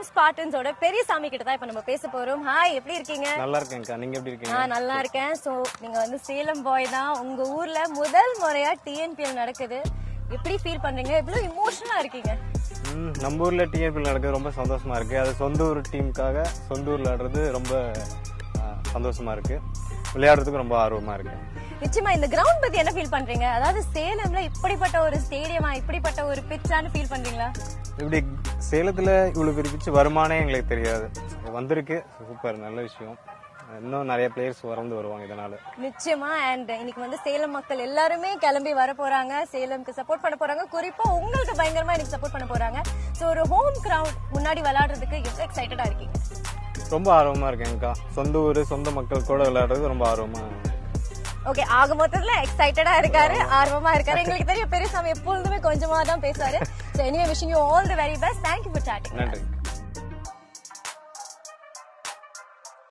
ஸ்பார்டன்ஸோட பெரியசாமி கிட்ட தான் இப்ப நம்ம பேச போறோம் ஹாய் எப்படி இருக்கீங்க நல்லா இருக்கேன்க்கா நீங்க எப்படி இருக்கீங்க நான் நல்லா இருக்கேன் சோ நீங்க வந்து சேலம் பாய் தான் உங்க ஊர்ல முதல் முறையா டிஎன்பிஎல் நடக்குது எப்படி ஃபீல் பண்றீங்க எவ்வளவு இமோஷனலா இருக்கீங்க ம், நம்ம ஊர்ல டிஎன்பிஎல் நடக்கிறது ரொம்ப சந்தோஷமா இருக்கு அது சொந்த ஊர் டீமுக்காக சொந்த ஊர்ல ஆடுறது ரொம்ப ஆ, சந்தோஷமா இருக்கு விளையாடுறதுக்கு ரொம்ப ஆர்வமா இருக்கு நிச்சயமா இந்த கிரவுண்ட் பத்தி என்ன ஃபீல் பண்றீங்க அதாவது சேலம்ல இப்படிப்பட்ட ஒரு ஸ்டேடியமா இப்படிப்பட்ட ஒரு பிச்சான்னு ஃபீல் பண்றீங்களா இப்படி சேலத்துல இவ்வளவு பெரிய பிச்சு வருமானே எங்களுக்கு தெரியாது வந்திருக்கு சூப்பர் நல்ல விஷயம் இன்னும் நிறைய பிளேயர்ஸ் வளர்ந்து வருவாங்க இதனால நிச்சயமா அண்ட் இன்னைக்கு வந்து சேலம் மக்கள் எல்லாருமே கிளம்பி வர போறாங்க சேலம்க்கு சப்போர்ட் பண்ண போறாங்க குறிப்பா உங்களுக்கு பயங்கரமா எனக்கு சப்போர்ட் பண்ண போறாங்க சோ ஒரு ஹோம் கிரவுண்ட் முன்னாடி விளையாடுறதுக்கு எவ்வளவு எக்ஸைட்டடா இருக்கீங்க ரொம்ப ஆர்வமா இருக்கேன்க்கா சொந்த ஊர் சொந்த மக்கள் கூட விளையாடுறது ரொம்ப ஆர்வமா ஓகே ஆக மொத்தத்துல எக்ஸைட்டடா இருக்காரு ஆர்வமா இருக்காரு எங்களுக்கு தெரியும் பெரியசாமி எப்பொழுதுமே கொஞ்சமா தான் பேசுவாரு so anyway wishing you all the very best thank you for chatting நன்றி